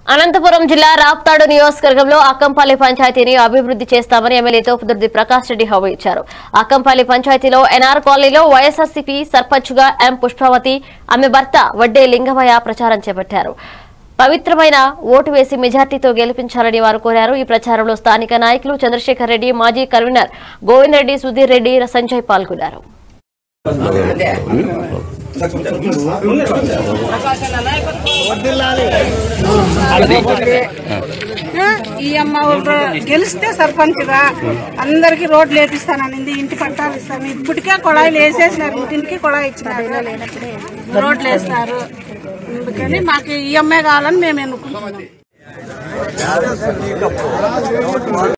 అనంతపురం జిల్లా రాప్తాడు నియోజకవర్గంలో అక్కంపల్లి పంచాయతీని అభివృద్ధి చేస్తామని ఎమ్మెల్యే తోపుదుర్తి ప్రకాష్ రెడ్డి హామీ ఇచ్చారు అక్కంపల్లి పంచాయతీలో ఎన్ఆర్ కాలనీలో వైఎస్ఆర్సీపీ సర్పంచ్ గా ఎం పుష్పావతి ఆమె భర్త వడ్డే లింగమయ్య ప్రచారం చేపట్టారు పవిత్రమైన ఓటు వేసి మెజార్టీతో గెలిపించాలని వారు కోరారు ఈ ప్రచారంలో స్థానిక నాయకులు చంద్రశేఖర్ రెడ్డి మాజీ కన్వీనర్ గోవింద్ రెడ్డి సుధీర్ రెడ్డి సంజయ్ పాల్గొన్నారు ఈ అమ్మ ఊరు గెలిస్తే సర్పంచ్ గా అందరికి రోడ్లు వేపిస్తాననింది ఇంటి పట్టాలు ఇస్తాను ఇప్పటికే కొళాయిలు వేసేసినారు ఇంటింటికి కొళాయి ఇచ్చినారు రోడ్లు వేసినారు అందుకని మాకు ఈ అమ్మాయి కావాలని మేము ఎన్నుకుంటున్నాం